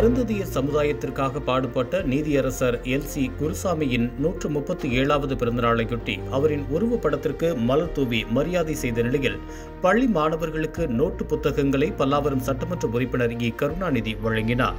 அருந்ததிய சமுதாயத்திற்காக பாடுபட்ட நீதியரசர் எல் சி குருசாமியின் நூற்று முப்பத்தி ஏழாவது பிறந்தநாளையொட்டி அவரின் உருவப்படத்திற்கு மலர் தூவி மரியாதை செய்த நிலையில் பள்ளி மாணவர்களுக்கு நோட்டு புத்தகங்களை பல்லாவரம் சட்டமன்ற உறுப்பினர் இ கருணாநிதி வழங்கினார்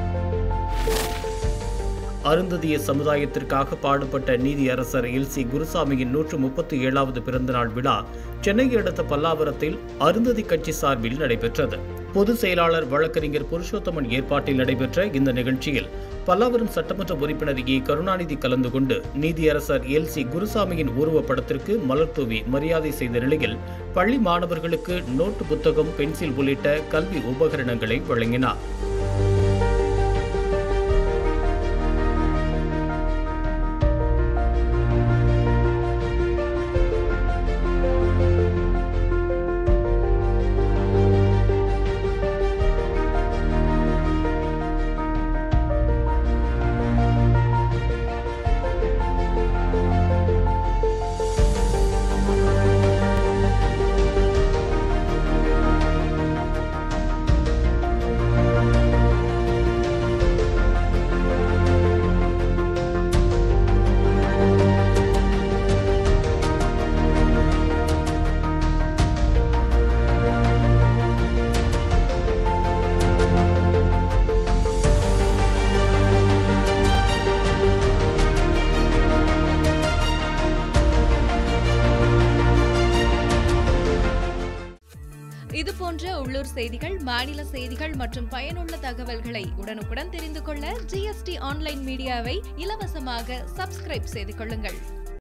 அருந்ததிய சமுதாயத்திற்காக பாடுபட்ட நீதியரசர் எல் சி குருசாமியின் நூற்று முப்பத்தி ஏழாவது பிறந்தநாள் விழா சென்னையை அடுத்த பல்லாவரத்தில் அருந்ததி கட்சி சார்பில் நடைபெற்றது பொதுச் செயலாளர் வழக்கறிஞர் புருஷோத்தமன் ஏற்பாட்டில் நடைபெற்ற இந்த நிகழ்ச்சியில் பல்லாவரம் சட்டமன்ற உறுப்பினர் இ கருணாநிதி கலந்து கொண்டு நீதியரசர் எல் சி குருசாமியின் உருவப்படத்திற்கு மலர் தூவி மரியாதை செய்த நிலையில் பள்ளி மாணவர்களுக்கு நோட்டு புத்தகம் பென்சில் உள்ளிட்ட கல்வி உபகரணங்களை வழங்கினார் இது போன்ற உள்ளூர் செய்திகள் மாநில செய்திகள் மற்றும் பயனுள்ள தகவல்களை உடனுக்குடன் தெரிந்து கொள்ள ஜிஎஸ்டி ஆன்லைன் மீடியாவை இலவசமாக சப்ஸ்கிரைப் செய்து கொள்ளுங்கள்